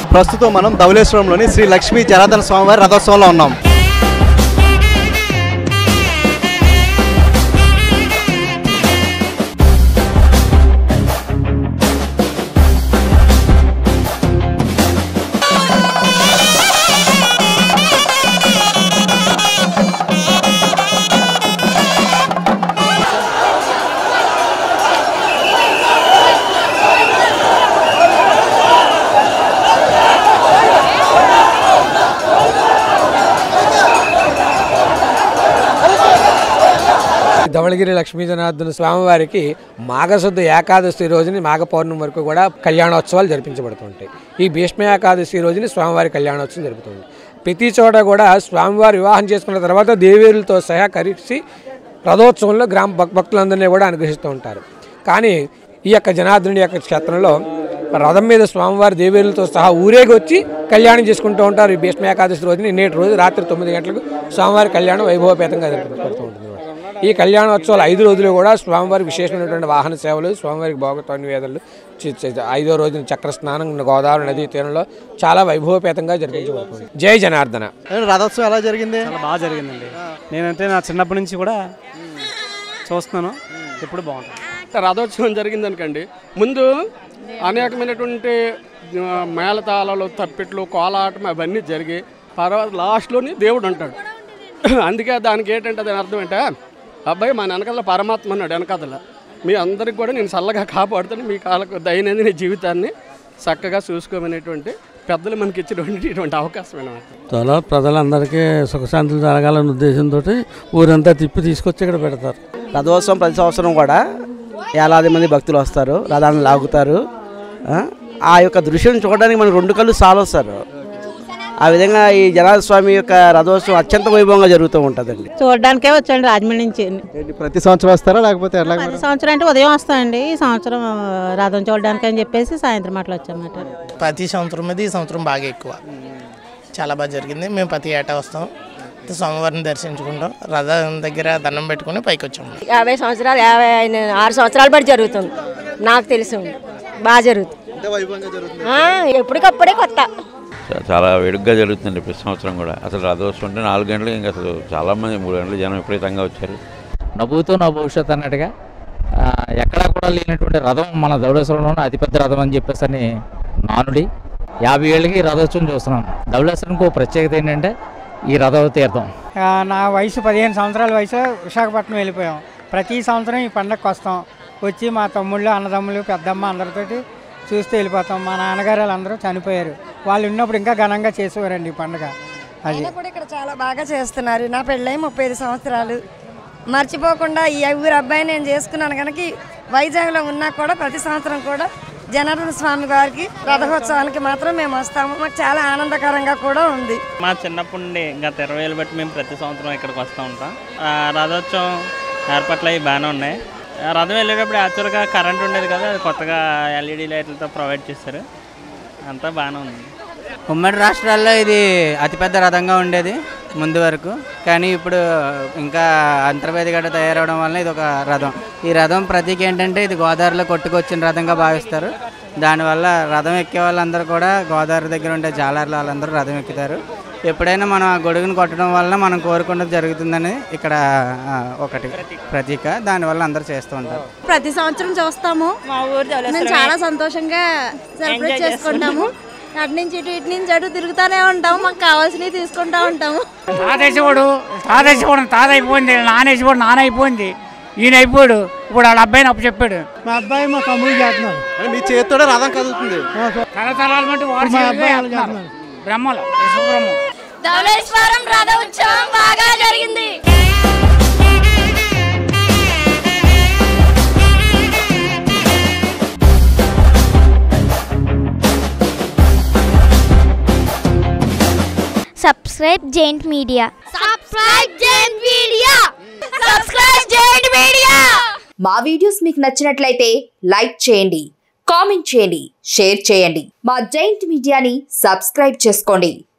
ప్రస్తుతం మనం ధవళేశ్వరంలోని శ్రీ లక్ష్మీ జనార్దన స్వామివారి రథోత్సవంలో ఉన్నాం ధవళగిరి లక్ష్మీ జనార్దన స్వామివారికి మాఘశుద్ధ ఏకాదశి రోజుని మాఘ పౌర్ణమి వరకు కూడా కళ్యాణోత్సవాలు జరిపించబడుతుంటాయి ఈ భీష్మ ఏకాదశి రోజుని స్వామివారి కళ్యాణోత్సవం జరుగుతుంది ప్రతి చోట కూడా స్వామివారి వివాహం చేసుకున్న తర్వాత దేవేరులతో సహా కలిసి రథోత్సవంలో గ్రామ భక్- భక్తులందరినీ కూడా అనుగ్రహిస్తూ ఉంటారు కానీ ఈ యొక్క జనార్దనుడి యొక్క క్షేత్రంలో రథం మీద స్వామివారి దేవేరులతో సహా ఊరేగి వచ్చి కళ్యాణం చేసుకుంటూ ఉంటారు ఈ భీష్మ ఏకాదశి రోజుని నేటి రోజు రాత్రి తొమ్మిది గంటలకు స్వామివారి కళ్యాణం వైభవపేతంగా జరుపుకుంటూ ఉంటుంది ఈ కళ్యాణోత్సవాలు ఐదు రోజులు కూడా స్వామివారి విశేషమైనటువంటి వాహన సేవలు స్వామివారికి భోగత్వ నివేదనలు చి- చి- ఐదో రోజున చక్ర స్నానం గోదావరి నదీ తీరంలో చాలా వైభవపేతంగా జరిపించబడుతుంది జై జనార్దన రథోత్సవం ఎలా జరిగింది చాలా బాగా జరిగిందండి నేనంటే నా చిన్నప్పటి నుంచి కూడా చూస్తున్నాను ఎప్పుడు బాగుంటుంది రథోత్సవం జరిగిందనుకండి ముందు అనేకమైనటువంటి ఆ, మేళతాళాలు తప్పిట్లు కోలాటం అవన్నీ జరిగి తర్వాత లాస్ట్లోని దేవుడు అంటాడు అందుకే దానికి ఏంటంటే దాని అర్థం ఏంటంటే అబ్బాయి మా వెనకాల పరమాత్మ అన్నాడు వెనకాతల మీ అందరికి కూడా నేను చల్లగా కాపాడుతాను మీ కాలకు దైనందిన జీవితాన్ని చక్కగా చూసుకోమనేటువంటి పెద్దలు మనకి ఇచ్చినటువంటి ఇటువంటి అవకాశం అనమాట చాలా ప్రజలందరికీ సుఖశాంతులు జరగాలనే ఉద్దేశంతో ఊరంతా తిప్పి తీసుకొచ్చి ఇక్కడ పెడతారు రథోత్సవం ప్రతి సంవత్సరం కూడా వేలాది మంది భక్తులు వస్తారు రథాన్ని లాగుతారు ఆ? ఆ యొక్క దృశ్యం చూడడానికి మనకు రెండు కళ్ళు సాలు వస్తారు ఆ విధంగా ఈ జనార్దన స్వామి యొక్క రథోత్సవం అత్యంత వైభవంగా జరుగుతూ ఉంటుందండి చూడడానికే వచ్చాండి రాజమండ్రి నుంచి ఏంటి ప్రతి సంవత్సరం వస్తారా లేకపోతే ఎట్లా ప్రతి సంవత్సరం అంటే ఉదయం వస్తామండి ఈ సంవత్సరం ఆ, రథం చూడడానికి అని చెప్పేసి సాయంత్రం అట్లా వచ్చామన్నమాట ప్రతి సంవత్సరం మీద ఈ సంవత్సరం బాగా ఎక్కువ చాలా బాగా జరిగింది మేము ప్రతి ఏటా వస్తాం సోమవారం దర్శించుకుంటాం రథం దగ్గర దండం పెట్టుకుని పైకి వచ్చాము యాభై సంవత్సరాలు యాభై ఐదు- ఆరు సంవత్సరాలు బట్టి జరుగుతుంది నాకు తెలిసి బాగా జరుగుతుంది ఆ, ఎప్పటికప్పుడే కొత్త చా- చాలా వేడుకగా జరుగుతుంది ప్రతి సంవత్సరం కూడా అసలు రథోత్సవం అంటే నాలుగు గంటలు ఇంకా అసలు చాలామంది మూడు గంటలు జనం విపరీతంగా వచ్చారు నవ్వుతో నా భవిష్యత్ అన్నట్టుగా ఆ, ఎక్కడా కూడా లేనటువంటి రథం మన ధవళేశ్వరంలోనే అతిపెద్ద రథం అని చెప్పేసి అని నానుడి యాభై ఏళ్ళకి రథోత్సవం చూస్తున్నాం ధవళేశ్వరంకి ఒక ప్రత్యేకత ఏంటంటే ఈ రథ తీర్థం ఆ, నా వయసు పదిహేను సంవత్సరాల వయసు విశాఖపట్నం వెళ్ళిపోయాం ప్రతి సంవత్సరం ఈ పండగకి వస్తాం వచ్చి మా తమ్ముళ్ళు అన్నదమ్ములు పెద్దమ్మ అందరితోటి చూస్తూ వెళ్ళిపోతాం మా నాన్నగారు వాళ్ళందరూ చనిపోయారు వాళ్ళు ఉన్నప్పుడు ఇంకా ఘనంగా చేసేవారండి ఈ పండగ అది అయినా కూడా ఇక్కడ చాలా బాగా చేస్తున్నారు నా పెళ్ళై ముప్పై ఐదు సంవత్సరాలు మర్చిపోకుండా ఈ ఊరు అబ్బాయి నేను చేసుకున్నాను కనుక ఈ వైజాగ్లో ఉన్నా కూడా ప్రతి సంవత్సరం కూడా జనార్దన స్వామి వారికి రథోత్సవానికి మాత్రం మేము వస్తాము మాకు చాలా ఆనందకరంగా కూడా ఉంది మా చిన్నప్పటి నుండి గత ఇరవై ఏళ్ళు బట్టి మేము ప్రతి సంవత్సరం ఇక్కడికి వస్తూ ఉంటాం ఆ, రథోత్సవం ఏర్పాట్లు అవి బాగానే ఉన్నాయి ఆ, రథం వెళ్ళేటప్పుడు యాక్చువల్గా కరెంట్ ఉండేది కదా అది కొత్తగా ఎల్ఈడి లైట్లతో ప్రొవైడ్ చేశారు అంతా బాగానే ఉంది ఉమ్మడి రాష్ట్రాల్లో ఇది అతిపెద్ద రథంగా ఉండేది ముందు వరకు కానీ ఇప్పుడు ఇంకా అంతర్వేదిగడ్డ తయారవడం వల్ల ఇది ఒక రథం ఈ రథం ప్రతీక ఏంటంటే ఇది గోదావరిలో కొట్టుకొచ్చిన రథంగా భావిస్తారు దానివల్ల రథం ఎక్కే వాళ్ళందరూ కూడా గోదావరి దగ్గర ఉండే జాలర్లు వాళ్ళందరూ రథం ఎక్కుతారు ఎప్పుడైనా మనం ఆ గొడుగును కొట్టడం వల్ల మనం కోరుకున్నది జరుగుతుందని ఇక్కడ ఆ, ఒకటి ప్రతీక దానివల్ల అందరూ చేస్తూ ఉంటారు ప్రతి సంవత్సరం చూస్తాము మా ఊరు మేము చాలా సంతోషంగా సెలబ్రేట్ చేసుకుంటాము అటు నుంచి ఇటు ఇటు నుంచి అటు తిరుగుతూనే ఉంటాము మాకు కావాల్సినవి తీసుకుంటా ఉంటాము తాతేసేవాడు తాతేసేవాడు తాత అయిపోయింది నానేసేవాడు నాన్న అయిపోయింది ఈయన అయిపోయాడు ఇప్పుడు వాళ్ళ అబ్బాయిని అప్పు చెప్పాడు మా అబ్బాయి మా తమ్ముడు చేస్తున్నారు మీ చేతితోనే రథం కదులుతుంది తరతరాల బట్టి వారు బ్రహ్మలు విశ్వబ్రహ్మం ధవళేశ్వరం రథ ఉత్సవం బాగా జరిగింది subscribe giant media subscribe giant media subscribe giant media మా వీడియోస్ మీకు నచ్చినట్లయితే లైక్ చేయండి కామెంట్ చేయండి షేర్ చేయండి మా జైంట్ మీడియాని సబ్స్క్రైబ్ చేసుకోండి